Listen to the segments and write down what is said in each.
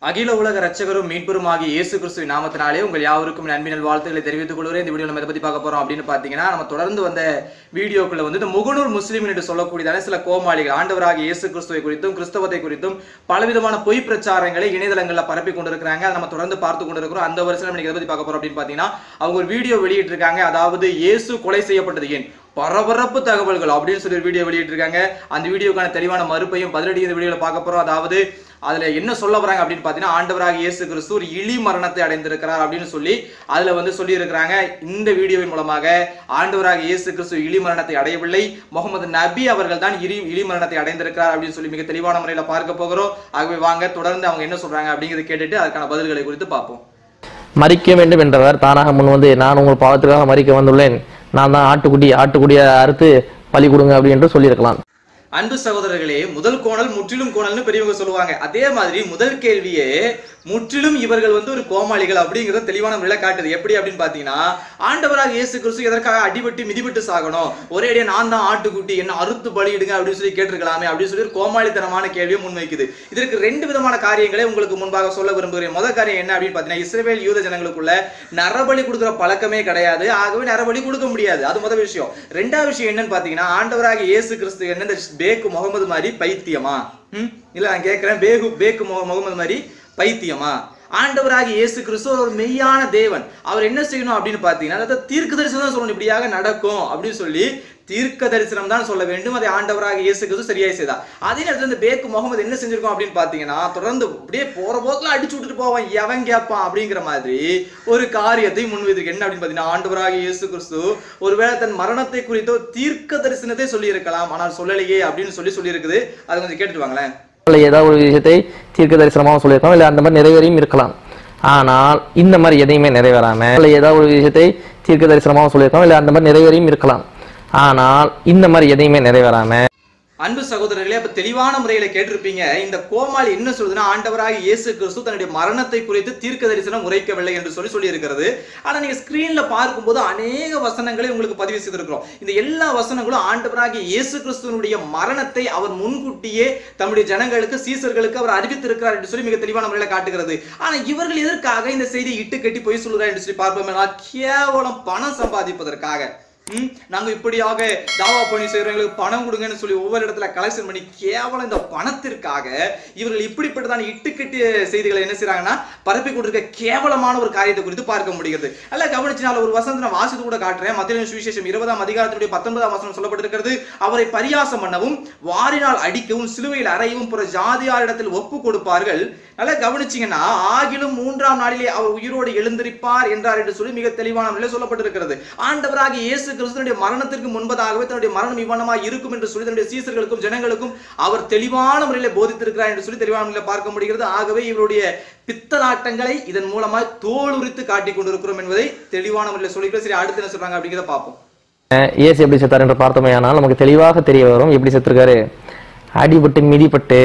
அகில உலக ரட்சகரும் மீட்பரும் ஆகிய இயேசு கிறிஸ்துவின் நாமத்தினாலே உங்கள் யாவருக்கும் என் அன்பினல் வாழ்த்துக்களை தெரிவித்துக் கொள்கிறேன் இந்த வீடியோ நம்ம எதை பத்தி பார்க்க போறோம் அப்படின்னு பாத்தீங்கன்னா நம்ம தொடர்ந்து வந்த வீடியோக்குள்ள வந்து இந்த முகநூல் முஸ்லீம் என்று சொல்லக்கூடியதான சில கோமாளிகள் ஆண்டவராகிய இயேசு கிறிஸ்துவை குறித்தும் கிறிஸ்தவத்தை குறித்தும் பலவிதமான பொய் பிரச்சாரங்களை இணையதளங்கள்ல பரப்பி கொண்டிருக்கிறாங்க அதை நம்ம தொடர்ந்து பார்த்து கொண்டிருக்கிறோம் அந்த வருஷம் நம்ம எதை பத்தி பார்க்க போறோம் அப்படின்னு பாத்தீங்கன்னா அவங்க ஒரு வீடியோ வெளியிட்டு இருக்காங்க அதாவது இயேசு கொலை செய்யப்பட்டது ஏன் பரபரப்பு தகவல்கள் அப்படின்னு சொல்லி ஒரு வீடியோ வெளியிட்டிருக்காங்க அந்த வீடியோக்கான தெளிவான மறுப்பையும் பதிலடி இந்த வீடியோல பார்க்க போறோம் அதாவது அதுல என்ன சொல்ல வராங்க அப்படின்னு பாத்தீங்கன்னா ஆண்டவராக இயேசு கிறிஸ்து ஒரு இழி மரணத்தை அடைந்திருக்கிறார் அப்படின்னு சொல்லி அதுல வந்து சொல்லி இருக்கிறாங்க இந்த வீடியோவின் மூலமாக ஆண்டவராக இயேசு கிறிஸ்து இழி மரணத்தை அடையவில்லை முகமது நபி அவர்கள் தான் இழி இழி மரணத்தை அடைந்திருக்கிறார் அப்படின்னு சொல்லி மிக தெளிவான முறையில பார்க்க போகிறோம் ஆகவே வாங்க தொடர்ந்து அவங்க என்ன சொல்றாங்க அப்படிங்கறத கேட்டுட்டு அதுக்கான பதில்களை குறித்து பார்ப்போம் மறிக்க வேண்டும் என்றவர் தானாக முன் வந்து நான் உங்கள் பாவத்துக்காக மறிக்க வந்துள்ளேன் நான் தான் ஆட்டுக்குட்டி ஆட்டுக்குட்டியை அறுத்து பலி கொடுங்க அப்படி என்று சொல்லியிருக்கலாம் அன்பு சகோதரர்களே முதல் கோணல் முற்றிலும் கோணல்னு பெரியவங்க சொல்லுவாங்க அதே மாதிரி முதல் கேள்வியே முற்றிலும் இவர்கள் வந்து ஒரு கோமாளிகள் அப்படிங்கறத தெளிவான முறையில காட்டுது எப்படி அப்படின்னு பாத்தீங்கன்னா ஆண்டவராக இயேசு கிறிஸ்து எதற்காக அடிபட்டு மிதிபட்டு சாகணும் ஒரே அடியா நான் தான் ஆட்டுக்குட்டி என்ன அறுத்து பலியிடுங்க அப்படின்னு சொல்லி கேட்டிருக்கலாமே அப்படின்னு சொல்லி ஒரு கோமாளித்தனமான கேள்வியை முன்வைக்குது இதற்கு ரெண்டு விதமான காரியங்களை உங்களுக்கு முன்பாக சொல்ல விரும்புகிறேன் முதல் காரியம் என்ன அப்படின்னு பாத்தீங்கன்னா இஸ்ரேல் யூத ஜனங்களுக்குள்ள நரபலி கொடுக்குற பழக்கமே கிடையாது ஆகவே நரபலி கொடுக்க முடியாது அது முதல் விஷயம் ரெண்டாவது விஷயம் என்னன்னு பாத்தீங்கன்னா ஆண்டவராக இயேசு கிறிஸ்து என்ன இந்த பேக்கு முகமது மாதிரி பைத்தியமா ம்? இல்ல நான் கேட்கிறேன் பேகு பேக்கு முக- முகமது மாதிரி பைத்தியமா ஆண்டவராகிய இயேசு கிறிஸ்து ஒரு மெய்யான தேவன் அவர் என்ன செய்யணும் அப்படின்னு பாத்தீங்கன்னா அதாவது தீர்க்க தரிசனம் தான் சொல்லணும் இப்படியாக நடக்கும் அப்படின்னு சொல்லி தீர்க்க தரிசனம் தான் சொல்ல வேண்டும் அதை ஆண்டவராக இயேசு கிறிஸ்து சரியாய் செய்தார் அதே நேரத்தில் இந்த பேக்கு முகமது என்ன செஞ்சிருக்கோம் அப்படின்னு பாத்தீங்கன்னா தொடர்ந்து அப்படியே போற போக்குல அடிச்சு விட்டுட்டு போவான் எவன் கேட்பான் அப்படிங்கிற மாதிரி ஒரு காரியத்தை முன்வைத்திருக்கு என்ன அப்படின்னு பாத்தீங்கன்னா ஆண்டவராக இயேசு கிறிஸ்து ஒருவேளை தன் மரணத்தை குறித்தோ தீர்க்க தரிசனத்தை சொல்லி இருக்கலாம் ஆனால் சொல்லலையே அப்படின்னு சொல்லி சொல்லி இருக்குது அது கொஞ்சம் கேட்டுட்டு வாங்களேன் இல்லை ஏதாவது ஒரு விஷயத்தை தீர்க்க தரிசனமாக சொல்லியிருக்கலாம் இல்லை அந்த மாதிரி நிறைவேறியும் இருக்கலாம் ஆனால் இந்த மாதிரி எதையுமே நிறைவேறாம இல்லை ஏதாவது ஒரு விஷயத்தை தீர்க்க தரிசனமாக சொல்லியிருக்கலாம் இல்லை அந்த மாதிரி நிறைவேறியும் இருக்கலாம் ஆனால் இந்த மாதிரி எதையுமே நிறைவேறாம அன்பு சகோதரர்களே அப்ப தெளிவான முறையில கேட்டிருப்பீங்க இந்த கோமாளி என்ன சொல்லுதுன்னா ஆண்டவராக இயேசு கிறிஸ்து தன்னுடைய மரணத்தை குறித்து தீர்க்க தரிசனம் உரைக்கவில்லை என்று சொல்லி சொல்லி இருக்கிறது ஆனா நீங்க ஸ்கிரீன்ல பார்க்கும்போது அநேக வசனங்களை உங்களுக்கு பதிவு செய்திருக்கிறோம் இந்த எல்லா வசனங்களும் ஆண்டவராகிய இயேசு கிறிஸ்துவனுடைய மரணத்தை அவர் முன்கூட்டியே தம்முடைய ஜனங்களுக்கு சீசர்களுக்கு அவர் அறிவித்திருக்கிறார் என்று சொல்லி மிக தெளிவான முறையில காட்டுகிறது ஆனா இவர்கள் எதற்காக இந்த செய்தியை இட்டு கட்டி போய் சொல்லுறார் என்று சொல்லி பார்ப்போம் கேவலம் பணம் சம்பாதிப்பதற்காக ம், நாங்க இப்படியாக தாவா பணி செய்யறவங்களுக்கு பணம் கொடுங்கன்னு சொல்லி ஒவ்வொரு இடத்துல கலெக்ஷன் பண்ணி கேவலம் இந்த பணத்திற்காக இவர்கள் இப்படிப்பட்டதான இட்டுக்கட்டிய செய்திகளை என்ன செய்றாங்கன்னா பரப்பி கொண்டிருக்க கேவலமான ஒரு காரியத்தை குறித்து பார்க்க முடிகிறது அல்ல கவனிச்சினால ஒரு வசனத்தை நான் வாசித்து கூட காட்டுறேன் மத்திய சுவிசேஷம் இருபதாம் அதிகாரத்துடைய பத்தொன்பதாம் வசனம் சொல்லப்பட்டிருக்கிறது அவரை பரியாசம் பண்ணவும் வாரினால் அடிக்கவும் சிலுவையில் அறையவும் புற ஜாதியாரிடத்தில் ஒப்பு கொடுப்பார்கள் நல்லா கவனிச்சீங்கன்னா ஆகிலும் மூன்றாம் நாளிலே அவர் உயிரோடு எழுந்திருப்பார் என்றார் என்று சொல்லி மிக தெளிவான முறையில் சொல்லப்பட்டிருக்கிறது ஆண்டவராகிய இயேசு கிறிஸ்துனுடைய மரணத்திற்கு முன்பதாகவே தன்னுடைய மரணம் இவ்வனமாக இருக்கும் என்று சொல்லி தன்னுடைய சீசர்களுக்கும் ஜனங்களுக்கும் அவர் தெளிவான முறையில் போதித்திருக்கிறார் என்று சொல்லி தெளிவான முறையில் பார்க்க முடிகிறது ஆகவே இவருடைய பித்தலாட்டங்களை இதன் மூலமாக தோலுரித்து காட்டிக் கொண்டிருக்கிறோம் என்பதை தெளிவான முறையில் சொல்லிக்கிறோம் சரி அடுத்து என்ன சொல்றாங்க அப்படிங்கிறத பார்ப்போம் இயேசு எப்படி செத்தார் என்று பார்த்தோமேயானால் நமக்கு தெளிவாக தெரிய வரும் எப்படி செத்துருக்காரு அடிபட்டு மிதிப்பட்டு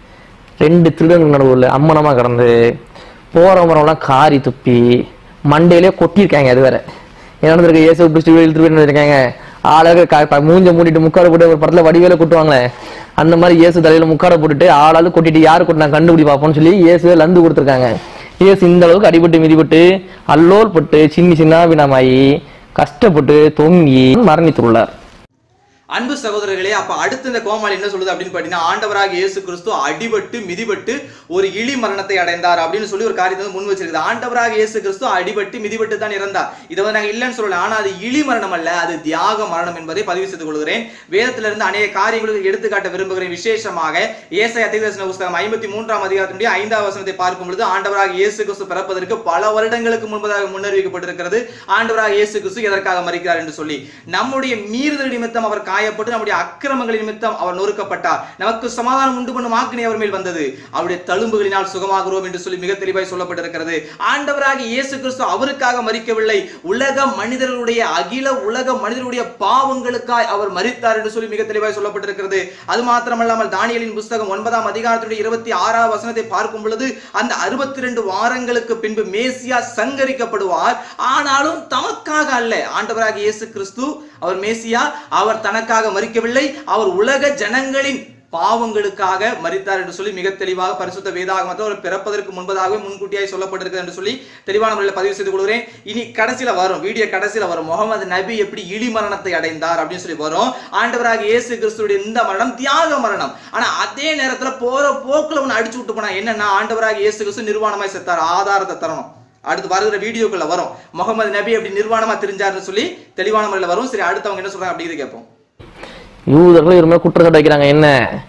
ரெண்டு திருடங்கள் நடுவுல அம்மனமா கடந்து போற மரம்லாம் காரி துப்பி மண்டையிலே கொட்டியிருக்காங்க அது வேற என்ன நடந்திருக்கு இயேசு பிடிச்சிட்டு இழுத்துட்டு போய் இருக்காங்க ஆளாக க- க- மூஞ்ச மூடிட்டு முக்காட போட்டு ஒரு படத்துல வடிவேல கொட்டுவாங்களே அந்த மாதிரி இயேசு தலையில முக்காட போட்டுட்டு ஆளாளு கொட்டிட்டு யாரு கொட்டினா கண்டுபிடி பார்ப்போம்னு சொல்லி இயேசு லந்து கொடுத்துருக்காங்க இயேசு இந்த அளவுக்கு அடிபட்டு மிதிப்பட்டு அல்லோல் பட்டு சின்ன சின்ன வினமாயி கஷ்டப்பட்டு தொங்கி மரணித்துள்ளார் அன்பு சகோதரர்களே அப்ப அடுத்து இந்த கோமாளி என்ன சொல்லுது அப்படின்னு பாத்தீங்கன்னா ஆண்டவராக இயேசு கிறிஸ்து அடிபட்டு மிதிபட்டு ஒரு இழி மரணத்தை அடைந்தார் அப்படின்னு சொல்லி ஒரு காரியத்தை வந்து முன் வச்சிருக்குது ஆண்டவராக இயேசு கிறிஸ்து அடிபட்டு மிதிபட்டு தான் இறந்தார் இதை வந்து நாங்க இல்லைன்னு சொல்லல ஆனா அது இழி மரணம் அல்ல அது தியாக மரணம் என்பதை பதிவு செய்து கொள்கிறேன் வேதத்திலிருந்து இருந்து அநேக காரியங்களுக்கு எடுத்துக்காட்ட விரும்புகிறேன் விசேஷமாக ஏசாய தீர்க்கதரிசன புஸ்தகம் ஐம்பத்தி மூன்றாம் அதிகாரத்தினுடைய ஐந்தாவது வசனத்தை பார்க்கும் பொழுது ஆண்டவராக இயேசு கிறிஸ்து பிறப்பதற்கு பல வருடங்களுக்கு முன்பதாக முன்னறிவிக்கப்பட்டிருக்கிறது ஆண்டவராக இயேசு கிறிஸ்து எதற்காக மறிக்கிறார் என்று சொல்லி நம்முடைய மீறுதல் நிமித்தம் அவர் காயப்பட்டு நம்முடைய அக்கிரமங்களின் நிமித்தம் அவர் நொறுக்கப்பட்டார் நமக்கு சமாதானம் உண்டு பண்ணும் ஆக்கினை அவர் மேல் வந்தது அவருடைய தழும்புகளினால் சுகமாகிறோம் என்று சொல்லி மிக தெளிவாய் சொல்லப்பட்டிருக்கிறது ஆண்டவராக இயேசு கிறிஸ்து அவருக்காக மறிக்கவில்லை உலக மனிதர்களுடைய அகில உலக மனிதர்களுடைய பாவங்களுக்காய் அவர் மரித்தார் என்று சொல்லி மிக தெளிவாய் சொல்லப்பட்டிருக்கிறது அது மாத்திரமல்லாமல் தானியலின் புஸ்தகம் ஒன்பதாம் அதிகாரத்துடைய இருபத்தி ஆறாம் வசனத்தை பார்க்கும் பொழுது அந்த அறுபத்தி ரெண்டு வாரங்களுக்கு பின்பு மேசியா சங்கரிக்கப்படுவார் ஆனாலும் தமக்காக அல்ல ஆண்டவராக இயேசு கிறிஸ்து அவர் மேசியா அவர் தனக்காக மறிக்கவில்லை அவர் உலக ஜனங்களின் பாவங்களுக்காக மரித்தார் என்று சொல்லி மிக தெளிவாக பரிசுத்த வேதாகமத்தில் ஒரு பிறப்பதற்கு முன்பதாகவே முன்கூட்டியாய் சொல்லப்பட்டிருக்கிறது என்று சொல்லி தெளிவான முறையில் பதிவு செய்து கொள்கிறேன் இனி கடைசியில வரும் வீடியோ கடைசியில வரும் முகமது நபி எப்படி இழி மரணத்தை அடைந்தார் அப்படின்னு சொல்லி வரும் ஆண்டவராக இயேசு கிறிஸ்துடைய இந்த மரணம் தியாக மரணம் ஆனா அதே நேரத்துல போற போக்குல ஒன்று அடிச்சு விட்டு போனா என்னன்னா ஆண்டவராக இயேசு கிறிஸ்து நிர்வாணமாய் செத்தார் ஆதாரத்தை தரணும் அடுத்து வருகிற வீடியோக்குள்ள வரும் முகமது நபி அப்படி நிர்வாணமா தெரிஞ்சாருன்னு சொல்லி தெளிவான முறையில் வரும் சரி அடுத்தவங்க என்ன சொல்றாங்க அப்படிங்கிறது கேட்போம் யூதர்கள் இவர் மேல குற்றச்சாட்டு வைக்கிறாங்க என்ன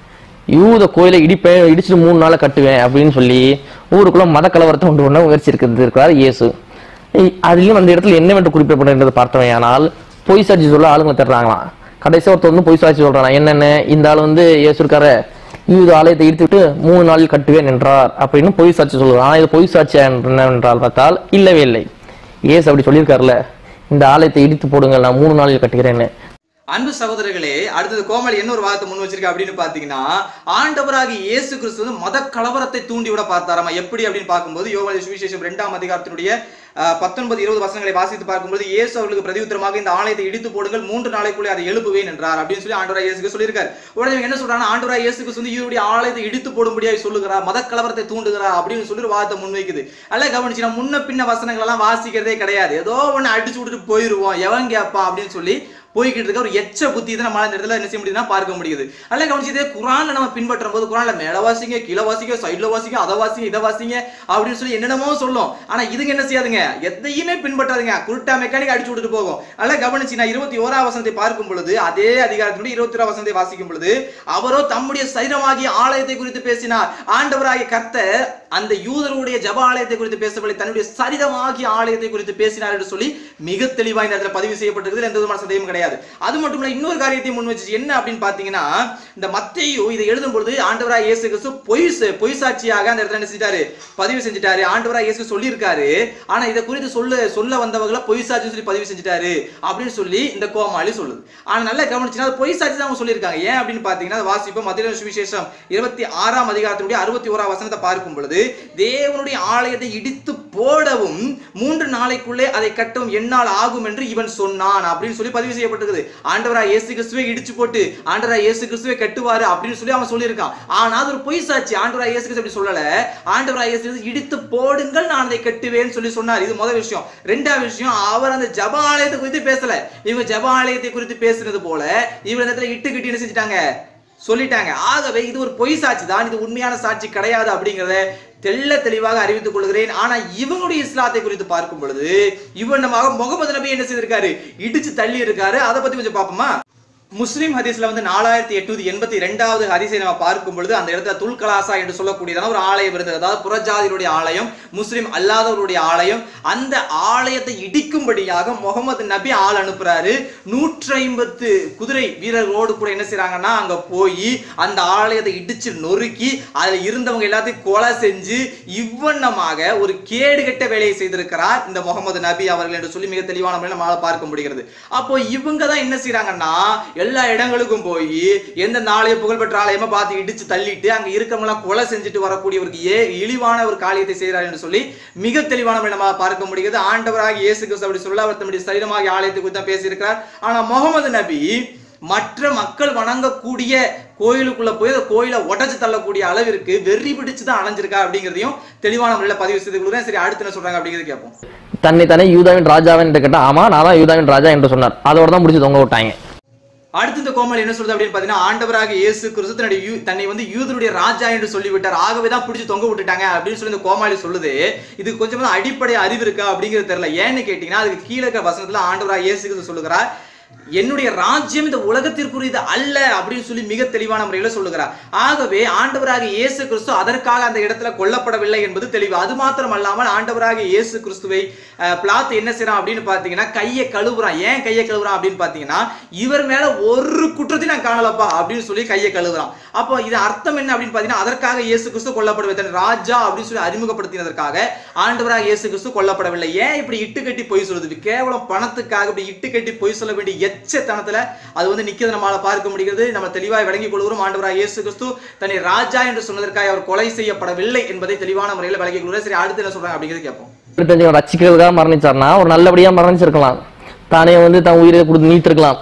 யூத கோயிலை இடிப்பேன் இடிச்சுட்டு மூணு நாளை கட்டுவேன் அப்படின்னு சொல்லி ஊருக்குள்ள மத கலவரத்தை கொண்டு பண்ண முயற்சி இருக்கிறது இருக்கிறார் இயேசு இ- அதிலும் அந்த இடத்துல என்னவென்று குறிப்பிடப்படுகின்றது பார்த்தவையானால் பொய் சாட்சி சொல்ல ஆளுங்க தர்றாங்களாம் கடைசி ஒருத்தர் வந்து பொய் சாட்சி சொல்றான் என்னென்ன இந்த ஆள் வந்து இயேசு இருக்கார யூத ஆலயத்தை இடித்துவிட்டு மூணு நாளில் கட்டுவேன் என்றார் அப்படின்னு பொய் சாட்சி சொல்லுவார் ஆனா இது பொய் சாட்சியா என்னவென்றால் பார்த்தால் இல்லவே இல்லை இயேசு அப்படி சொல்லியிருக்காருல்ல இந்த ஆலயத்தை இடித்து போடுங்கள் நான் மூணு நாளில் கட்டுகிறேன்னு அன்பு சகோதரர்களே அடுத்தது கோமல் என்ன ஒரு வார்த்தை முன் வச்சிருக்க அப்படின்னு பாத்தீங்கன்னா ஆண்டவராகி இயேசு கிறிஸ்து வந்து மத கலவரத்தை தூண்டி விட பார்த்தாராமா எப்படி அப்படின்னு பார்க்கும்போது யோவான் சுவிசேஷம் இரண்டாம் அதிகாரத்தினுடைய அஹ், பத்தொன்பது இருபது வசனங்களை வாசித்து பார்க்கும்போது இயேசு அவர்களுக்கு பிரதியுத்தரமாக இந்த ஆலயத்தை இடித்து போடுங்கள் மூன்று நாளைக்குள்ளே அதை எழுப்புவேன் என்றார் அப்படின்னு சொல்லி ஆண்டவராக இயேசுக்கு சொல்லியிருக்காரு உடனே இவங்க என்ன சொல்றாங்கன்னா ஆண்டவராக இயேசு கிறிஸ்து வந்து இவருடைய ஆலயத்தை இடித்து போடும்படியாக சொல்லுகிறார் மத கலவரத்தை தூண்டுகிறார் அப்படின்னு சொல்லி ஒரு வார்த்தை முன்வைக்குது அல்ல கவனிச்சு நான் முன்ன பின்ன வசனங்கள் எல்லாம் வாசிக்கிறதே கிடையாது ஏதோ ஒண்ணு அடிச்சு விட்டுட்டு போயிருவோம் எவன் கேப்பா அப்படின்னு சொல்லி போய்கிட்டு இருக்க ஒரு எச்ச புத்தி தான் நம்மளால இந்த இடத்துல என்ன செய்ய முடியுதுன்னா பார்க்க முடியுது அல்ல கவனிச்சு இதே குரான்ல நம்ம பின்பற்றும் போது குரான்ல மேல வாசிங்க கீழே வாசிங்க சைட்ல வாசிங்க அதை வாசிங்க இதை வாசிங்க அப்படின்னு சொல்லி என்னென்னமோ சொல்லும் ஆனா இதுங்க என்ன செய்யாதுங்க எதையுமே பின்பற்றாதுங்க குருட்டா மெக்கானிக் அடிச்சு விட்டுட்டு போகும் அல்ல கவனிச்சு நான் இருபத்தி ஓரா வசனத்தை பார்க்கும் பொழுது அதே அதிகாரத்தினுடைய இருபத்தி ஓரா வசனத்தை வாசிக்கும் பொழுது அவரோ தம்முடைய சரீரமாகிய ஆலயத்தை குறித்து பேசினார் ஆண்டவராகிய கர்த்தர் அந்த யூதருடைய ஜப ஆலயத்தை குறித்து பேசவில்லை தன்னுடைய சரீரமாகிய ஆலயத்தை குறித்து பேசினார் என்று சொல்லி மிக தெளிவாக இந்த இடத்துல பதிவு செய்யப்பட்டிருக்கிறது எந்த விதமான சந்தேகமும் கிடையாது அது மட்டும் இல்ல இன்னொரு காரியத்தை முன் வச்சு என்ன அப்படின்னு பாத்தீங்கன்னா இந்த மத்தேயு இதை எழுதும் பொழுது ஆண்டவராக இயேசு கிறிஸ்து பொய் ச- பொய் சாட்சியாக அந்த இடத்துல என்ன செஞ்சிட்டாரு பதிவு செஞ்சிட்டாரு ஆண்டவராக இயேசு சொல்லியிருக்காரு ஆனா இதை குறித்து சொல்ல சொல்ல வந்தவங்கள பொய் சாட்சி சொல்லி பதிவு செஞ்சிட்டாரு அப்படின்னு சொல்லி இந்த கோமாளி சொல்லுது ஆனா நல்லா கவனிச்சுன்னா அது பொய் சாட்சி தான் அவங்க சொல்லியிருக்காங்க ஏன் அப்படின்னு பாத்தீங்கன்னா அதை வாசிப்போம் மத்திய சுவிசேஷம் இருபத்தி ஆறாம் அதிகாரத்தினுடைய அறுபத்தி ஓராம் வசனத்தை பார்க்கும் பொழுது தேவனுடைய ஆலயத்தை இடித்து போடவும் மூன்று நாளைக்குள்ளே அதை கட்டவும் என்னால் ஆகும் என்று இவன் சொன்னான் அப்படின்னு சொல்லி பதிவு செய்யப்பட்டிருக்குது ஆண்டவராய் இயேசு கிறிஸ்துவை இடிச்சு போட்டு ஆண்டவராய் இயேசு கிறிஸ்துவை கட்டுவாரு அப்படின்னு சொல்லி அவன் சொல்லியிருக்கான் ஆனா அது ஒரு பொய் சாட்சி ஆண்டவராய் இயேசு கிறிஸ்து அப்படி சொல்லல ஆண்டவராய் இயேசு கிறிஸ்து இடித்து போடுங்கள் நான் அதை கட்டுவேன்னு சொல்லி சொன்னார் இது முதல் விஷயம் ரெண்டாவது விஷயம் அவர் அந்த ஜப ஆலயத்தை குறித்து பேசல இவங்க ஜப ஆலயத்தை குறித்து பேசுனது போல இவங்க இந்த இடத்துல இட்டு கட்டி என்ன செஞ்சுட்டாங்க சொல்லிட்டாங்க ஆகவே இது ஒரு பொய் சாட்சி தான் இது உண்மையான சாட்சி கிடையாது அப்படிங்கறத தெள்ள தெளிவாக அறிவித்துக் கொள்கிறேன் ஆனா இவங்களுடைய இஸ்லாத்தை குறித்து பார்க்கும் பொழுது இவன் நம்ம முகமது நபி என்ன செய்திருக்காரு இடிச்சு தள்ளி இருக்காரு அதை பத்தி கொஞ்சம் பார்ப்போமா முஸ்லிம் ஹதீஸ்ல வந்து நாலாயிரத்தி எட்நூத்தி எண்பத்தி ரெண்டாவது ஹதீஸை நம்ம பார்க்கும் பொழுது அந்த இடத்துல துல்கலாசா என்று சொல்லக்கூடியதான ஒரு ஆலயம் இருந்தது அதாவது புறஜாதிகளுடைய ஆலயம் முஸ்லிம் அல்லாதவருடைய ஆலயம் அந்த ஆலயத்தை இடிக்கும்படியாக முகமது நபி ஆள் அனுப்புறாரு நூற்றி ஐம்பத்து குதிரை வீரர்களோடு கூட என்ன செய்றாங்கன்னா அங்க போய் அந்த ஆலயத்தை இடிச்சு நொறுக்கி அதுல இருந்தவங்க எல்லாத்தையும் கொலை செஞ்சு இவ்வண்ணமாக ஒரு கேடுகெட்ட வேலையை செய்திருக்கிறார் இந்த முகமது நபி அவர்கள் என்று சொல்லி மிக தெளிவான முறையில் நம்மளால பார்க்க முடிகிறது அப்போ இவங்க தான் என்ன செய்றாங்கன்னா எல்லா இடங்களுக்கும் போய் எந்த நாளைய புகழ்பெற்ற ஆலயமா பார்த்து இடிச்சு தள்ளிட்டு அங்க இருக்கவங்க எல்லாம் கொலை செஞ்சுட்டு வரக்கூடியவருக்கு ஏ இழிவான ஒரு காரியத்தை செய்கிறார் என்று சொல்லி மிக தெளிவான முறையில் நம்ம பார்க்க முடிகிறது ஆண்டவராக இயேசு கிறிஸ்து அப்படி சொல்ல அவர் தம்முடைய சரீரமாக ஆலயத்தை குறித்து தான் பேசியிருக்கிறார் ஆனா முகமது நபி மற்ற மக்கள் வணங்கக்கூடிய கோயிலுக்குள்ள போய் அந்த கோயிலை உடைச்சு தள்ளக்கூடிய அளவிற்கு வெறி பிடிச்சு தான் அலைஞ்சிருக்கா அப்படிங்கிறதையும் தெளிவான முறையில் பதிவு செய்து கொடுக்குறேன் சரி அடுத்து என்ன சொல்றாங்க அப்படிங்கிறது கேட்போம் தன்னை தானே யூதாவின் ராஜாவன் என்று கேட்டா ஆமா நான் தான் யூதாவின் ராஜா என்று சொன்னார் அதோட தான் முடிச்சு தொங்க விட்டாங்க அடுத்து இந்த கோமல் என்ன சொல்றது அப்படின்னு பாத்தீங்கன்னா ஆண்டவராக இயேசு கிறிஸ்து தன்னுடைய யூ- தன்னை வந்து யூதருடைய ராஜா என்று சொல்லிவிட்டார் ஆகவே தான் பிடிச்சி தொங்க விட்டுட்டாங்க அப்படின்னு சொல்லி இந்த கோமாளி சொல்லுது இது கொஞ்சம் தான் அடிப்படை அறிவு இருக்கா அப்படிங்கிறது தெரியல ஏன்னு கேட்டீங்கன்னா அதுக்கு கீழே இருக்க வசனத்துல ஆண்டவராக இயேசு கிறிஸ்து சொல்லுகிறார் என்னுடைய ராஜ்யம் இந்த உலகத்திற்குரியது அல்ல அப்படின்னு சொல்லி மிக தெளிவான முறையில சொல்லுகிறார் ஆகவே ஆண்டவராக இயேசு கிறிஸ்து அதற்காக அந்த இடத்துல கொல்லப்படவில்லை என்பது தெளிவு அது மாத்திரம் அல்லாமல் ஆண்டவராக இயேசு கிறிஸ்துவை அஹ், பிளாத்து என்ன செய்யறான் அப்படின்னு பாத்தீங்கன்னா கையை கழுவுறான் ஏன் கையை கழுவுறான் அப்படின்னு பாத்தீங்கன்னா இவர் மேல ஒரு குற்றத்தையும் நான் காணலப்பா அப்படின்னு சொல்லி கையை கழுவுறான் அப்போ இது அர்த்தம் என்ன அப்படின்னு பாத்தீங்கன்னா அதற்காக இயேசு கிறிஸ்து கொல்லப்படவில்லை தன் ராஜா அப்படின்னு சொல்லி அறிமுகப்படுத்தினதற்காக ஆண்டவராக இயேசு கிறிஸ்து கொல்லப்படவில்லை ஏன் இப்படி இட்டு கட்டி பொய் சொல்லுது கேவலம் பணத்துக்காக இப்படி இட்டு கட்டி பொய் சொல்ல வேண்டிய எச்சத்தனத்துல அது வந்து நிக்கிறது நம்மளால பார்க்க முடிகிறது நம்ம தெளிவாய் விளங்கிக் கொள்கிறோம் ஆண்டவராக இயேசு கிறிஸ்து தன்னை ராஜா என்று சொன்னதற்காக அவர் கொலை செய்யப்படவில்லை என்பதை தெளிவான முறையில் விளங்கிக் கொள்கிறோம் சரி அடுத்து என்ன சொல்றாங்க அப்படிங்கிறது கேட்போம் தெரிஞ்சவன் ரசிக்கிறதுக்காக மரணிச்சார்னா ஒரு நல்லபடியா மரணிச்சிருக்கலாம் தானே வந்து தன் உயிரை கொடுத்து நீத்திருக்கலாம்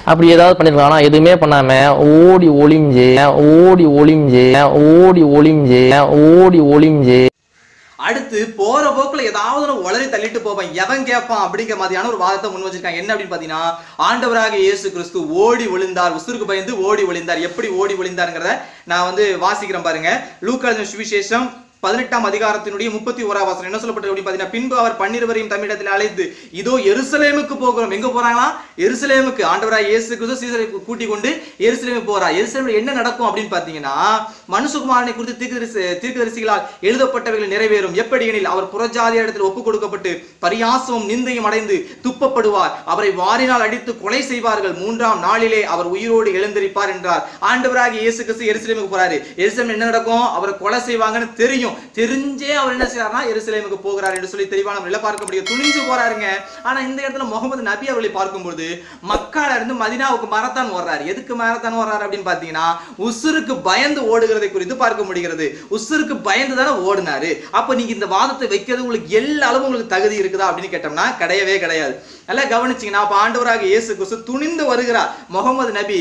அப்படி ஏதாவது பண்ணிருக்கலாம் ஆனா எதுவுமே பண்ணாம ஓடி ஒளிஞ்சு ஓடி ஒளிஞ்சு ஓடி ஒளிஞ்சு ஓடி ஒளிஞ்சு அடுத்து போற போக்குல ஏதாவது ஒன்று உளறி தள்ளிட்டு போவேன் எவன் கேட்பான் அப்படிங்கிற மாதிரியான ஒரு வாதத்தை முன் வச்சிருக்காங்க என்ன அப்படின்னு பாத்தீங்கன்னா ஆண்டவராக இயேசு கிறிஸ்து ஓடி ஒளிந்தார் உசுருக்கு பயந்து ஓடி ஒளிந்தார் எப்படி ஓடி ஒளிந்தாருங்கிறத நான் வந்து வாசிக்கிறேன் பாருங்க லூக்கா சுவிசேஷம் பதினெட்டாம் அதிகாரத்தினுடைய முப்பத்தி ஓராம் வசனம் என்ன சொல்லப்பட்டது அப்படின்னு பாத்தீங்கன்னா பின்பு அவர் பன்னிருவரையும் தமிழத்தில் அழைத்து இதோ எருசலேமுக்கு போகிறோம் எங்க போறாங்களா எருசலேமுக்கு ஆண்டவராக இயேசு கிறிஸ்து சீசரை கூட்டி கொண்டு எருசலேமுக்கு போறா எருசலேமில் என்ன நடக்கும் அப்படின்னு பாத்தீங்கன்னா மனுசுகுமாரனை குறித்து தீர்க்கதரிசி தீர்க்கதரிசிகளால் எழுதப்பட்டவைகள் நிறைவேறும் எப்படி எனில் அவர் புறஜாதியிடத்தில் ஒப்பு கொடுக்கப்பட்டு பரியாசமும் நிந்தையும் அடைந்து துப்பப்படுவார் அவரை வாரினால் அடித்து கொலை செய்வார்கள் மூன்றாம் நாளிலே அவர் உயிரோடு எழுந்திருப்பார் என்றார் ஆண்டவராக இயேசு கிறிஸ்து எருசலேமுக்கு போறாரு எருசலேம் என்ன நடக்கும் அவரை கொலை செய்வாங்கன்னு தெரியும் தெரிஞ்சே அவர் என்ன செய்யறாருன்னா எருசலேமுக்கு போகிறார் என்று சொல்லி தெளிவான முறையில் பார்க்க முடியும் துணிஞ்சு போறாருங்க ஆனா இந்த இடத்துல முகமது நபி அவர்களை பார்க்கும்போது மக்கால இருந்து மதினாவுக்கு மரத்தான் ஓடுறாரு எதுக்கு மரத்தான் ஓடுறாரு அப்படின்னு பாத்தீங்கன்னா உசுருக்கு பயந்து ஓடுகிறதை குறித்து பார்க்க முடிகிறது உசுருக்கு பயந்து தானே ஓடினாரு அப்ப நீங்க இந்த வாதத்தை வைக்கிறது உங்களுக்கு எல்லா அளவும் உங்களுக்கு தகுதி இருக்குதா அப்படின்னு கேட்டோம்னா கிடையவே கிடையாது நல்லா கவனிச்சீங்கன்னா அப்ப ஆண்டவராக இயேசு கிறிஸ்து துணிந்து வருகிறார் முகமது நபி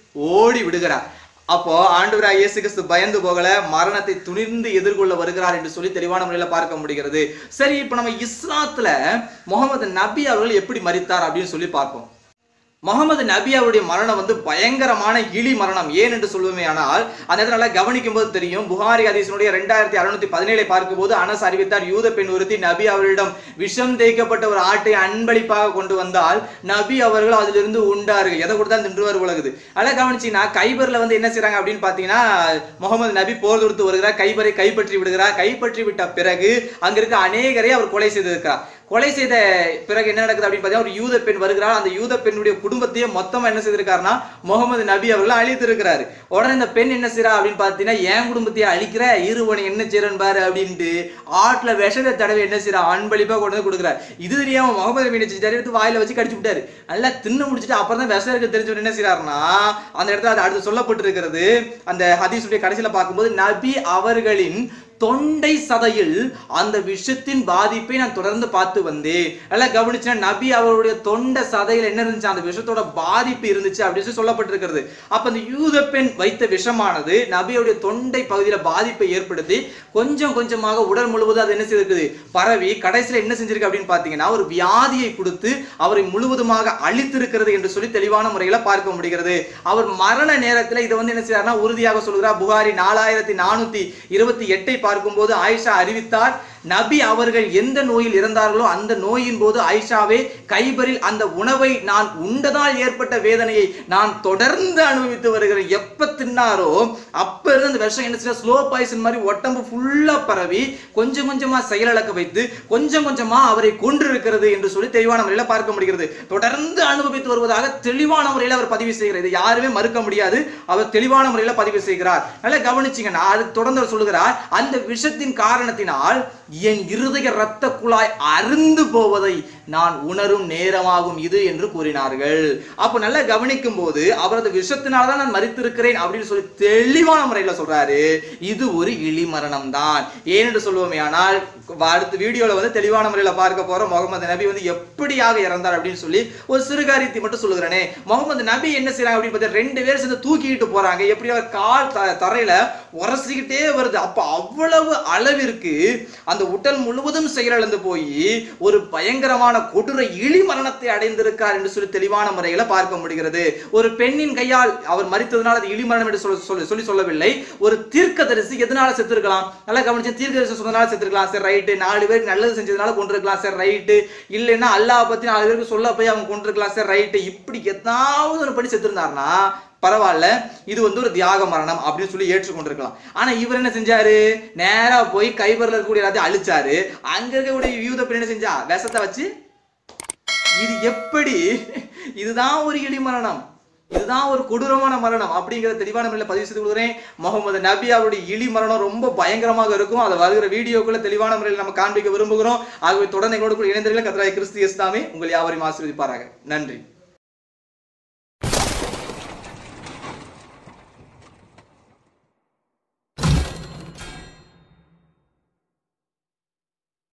ஓடி விடுகிறார் அப்போ ஆண்டவராக இயேசு கிறிஸ்து பயந்து போகல மரணத்தை துணிந்து எதிர்கொள்ள வருகிறார் என்று சொல்லி தெளிவான முறையில் பார்க்க முடிகிறது சரி இப்போ நம்ம இஸ்லாத்துல முகமது நபி அவர்கள் எப்படி மரித்தார் அப்படின்னு சொல்லி பார்ப்போம் முகமது நபி அவருடைய மரணம் வந்து பயங்கரமான இழி மரணம் ஏன் என்று சொல்லுவோமே ஆனால் அந்த இடத்துல நல்லா கவனிக்கும் போது தெரியும் புகாரி ஹதீஸினுடைய ரெண்டாயிரத்தி அறுநூத்தி பதினேழை பார்க்கும்போது அனஸ் அறிவித்தார் யூத பெண் ஒருத்தி நபி அவரிடம் விஷம் தேய்க்கப்பட்ட ஒரு ஆட்டை அன்பளிப்பாக கொண்டு வந்தால் நபி அவர்கள் அதிலிருந்து உண்டார்கள் எதை கொடுத்தா தின்றுவார் உலகுது அதெல்லாம் கவனிச்சீங்கன்னா கைபர்ல வந்து என்ன செய்றாங்க அப்படின்னு பாத்தீங்கன்னா முகமது நபி போர் தொடுத்து வருகிறார் கைபரை கைப்பற்றி விடுகிறார் கைப்பற்றி விட்ட பிறகு அங்க இருக்க அநேகரை அவர் கொலை செய்திருக்கிறார் கொலை செய்த பிறகு என்ன நடக்குது அப்படின்னு பார்த்தீங்கன்னா ஒரு யூத பெண் வருகிறார் அந்த யூத பெண்ணுடைய குடும்பத்தையே மொத்தமா என்ன செய்திருக்காருன்னா முகமது நபி அவர்கள் அழித்திருக்கிறாரு உடனே இந்த பெண் என்ன செய்றா அப்படின்னு பார்த்தீங்கன்னா என் குடும்பத்தையே அழிக்கிற இருவனை என்ன செய்றன் பாரு அப்படின்ட்டு ஆட்டுல விஷத்தை தடவை என்ன செய்றா அன்பளிப்பா கொண்டு வந்து கொடுக்குறாரு இது தெரியாம முகமது நபி என்ன செஞ்சாரு எடுத்து வாயில வச்சு கடிச்சு விட்டாரு நல்லா தின்னு முடிச்சுட்டு அப்புறம் தான் விஷம் இருக்க தெரிஞ்சவர் என்ன செய்றாருன்னா அந்த இடத்துல அது அடுத்து சொல்லப்பட்டிருக்கிறது அந்த ஹதீஸுடைய கடைசியில பார்க்கும்போது நபி அவர்களின் தொண்டை சதையில் அந்த விஷத்தின் பாதிப்பை நான் தொடர்ந்து பார்த்து வந்தேன் நல்லா கவனிச்சா நபி அவருடைய தொண்டை சதையில் என்ன இருந்துச்சு அந்த விஷத்தோட பாதிப்பு இருந்துச்சு அப்படின்னு சொல்லி சொல்லப்பட்டிருக்கிறது அப்ப அந்த யூத பெண் வைத்த விஷமானது நபியுடைய தொண்டை பகுதியில பாதிப்பை ஏற்படுத்தி கொஞ்சம் கொஞ்சமாக உடல் முழுவதும் அது என்ன செய்திருக்குது பரவி கடைசியில என்ன செஞ்சிருக்கு அப்படின்னு பாத்தீங்கன்னா ஒரு வியாதியை கொடுத்து அவரை முழுவதுமாக அழித்திருக்கிறது என்று சொல்லி தெளிவான முறையில பார்க்க முடிகிறது அவர் மரண நேரத்துல இதை வந்து என்ன செய்யறாருன்னா உறுதியாக சொல்கிறார் புகாரி நாலாயிரத்தி நானூத்தி இருபத்தி எட்டை பார்க்கும்போது ஆயிஷா அறிவித்தார் நபி அவர்கள் எந்த நோயில் இறந்தார்களோ அந்த நோயின் போது ஆயிஷாவே கைபரில் அந்த உணவை நான் உண்டதால் ஏற்பட்ட வேதனையை நான் தொடர்ந்து அனுபவித்து வருகிறேன் எப்ப தின்னாரோ அப்ப இருந்து அந்த விஷம் என்ன ஸ்லோ பாய்சன் மாதிரி உடம்பு ஃபுல்லா பரவி கொஞ்சம் கொஞ்சமா செயலிழக்க வைத்து கொஞ்சம் கொஞ்சமா அவரை கொன்றிருக்கிறது என்று சொல்லி தெளிவான முறையில பார்க்க முடிகிறது தொடர்ந்து அனுபவித்து வருவதாக தெளிவான முறையில் அவர் பதிவு செய்கிறார் இதை யாருமே மறுக்க முடியாது அவர் தெளிவான முறையில பதிவு செய்கிறார் நல்லா கவனிச்சீங்கன்னா அது தொடர்ந்து அவர் சொல்லுகிறார் அந்த விஷத்தின் காரணத்தினால் என் இருதய இரத்த குழாய் அருந்து போவதை நான் உணரும் நேரமாகும் இது என்று கூறினார்கள் அப்போ நல்லா கவனிக்கும் போது அவரது விஷத்தினால தான் நான் மறித்திருக்கிறேன் அப்படின்னு சொல்லி தெளிவான முறையில சொல்றாரு இது ஒரு இழி மரணம் தான் ஏனென்று சொல்லுவோமே ஆனால் அடுத்த வீடியோல வந்து தெளிவான முறையில பார்க்க போறோம் முகமது நபி வந்து எப்படியாக இறந்தார் அப்படின்னு சொல்லி ஒரு சிறுகாரியத்தை மட்டும் சொல்லுகிறேனே முகமது நபி என்ன செய்றாங்க அப்படின்னு பார்த்தா ரெண்டு பேர் சேர்ந்து தூக்கிட்டு போறாங்க எப்படி அவர் கால் த- தரையில உரசிக்கிட்டே வருது அப்ப அவ்வளவு அளவிற்கு அந்த உடல் முழுவதும் செயலிழந்து போய் ஒரு பயங்கரமான கொடூர இழி மரணத்தை அடைந்திருக்கார் என்று சொல்லி தெளிவான முறையில பார்க்க முடிகிறது ஒரு பெண்ணின் கையால் அவர் மறித்ததுனால அது இழி மரணம் என்று சொல்ல சொல்லி சொல்லி சொல்லவில்லை ஒரு தீர்க்கதரிசி எதனால செத்துருக்கலாம் நல்லா கவனிச்சு தீர்க்கதரிசி சொன்னதுனால செத்துருக்கலாம் சரி ரைட்டு நாலு பேருக்கு நல்லது செஞ்சதுனால கொண்டிருக்கலாம் சரி ரைட்டு இல்லைன்னா அல்லாஹ் பத்தி நாலு பேருக்கு சொல்ல போய் அவங்க கொண்டிருக்கலாம் சரி ரைட்டு இப்படி ஏதாவது ஒரு பண்ணி செத்துருந்தாருன்னா பரவாயில்ல இது வந்து ஒரு தியாக மரணம் அப்படின்னு சொல்லி ஏற்றுக்கொண்டிருக்கலாம் ஆனா இவர் என்ன செஞ்சாரு நேரா போய் கைபர்ல இருக்கக்கூடிய எல்லாத்தையும் அழிச்சாரு அங்க இருக்கக்கூடிய யூத பெண் என்ன செஞ்சா விஷத்தை வச்சு இது எப்படி இதுதான் ஒரு இடி மரணம் இதுதான் ஒரு கொடூரமான மரணம் அப்படிங்கிற தெளிவான முறையில் பதிவு செய்து கொடுக்குறேன் முகமது நபி அவருடைய இழி மரணம் ரொம்ப பயங்கரமாக இருக்கும் அதை வருகிற வீடியோக்குள்ள தெளிவான முறையில் நம்ம காண்பிக்க விரும்புகிறோம் ஆகவே தொடர்ந்து எங்களோடு கூட இணைந்தீர்கள் கத்தராய் கிறிஸ்து இஸ்லாமே உங்கள் யாவரையும் ஆசீர்வதிப்பாராக நன்றி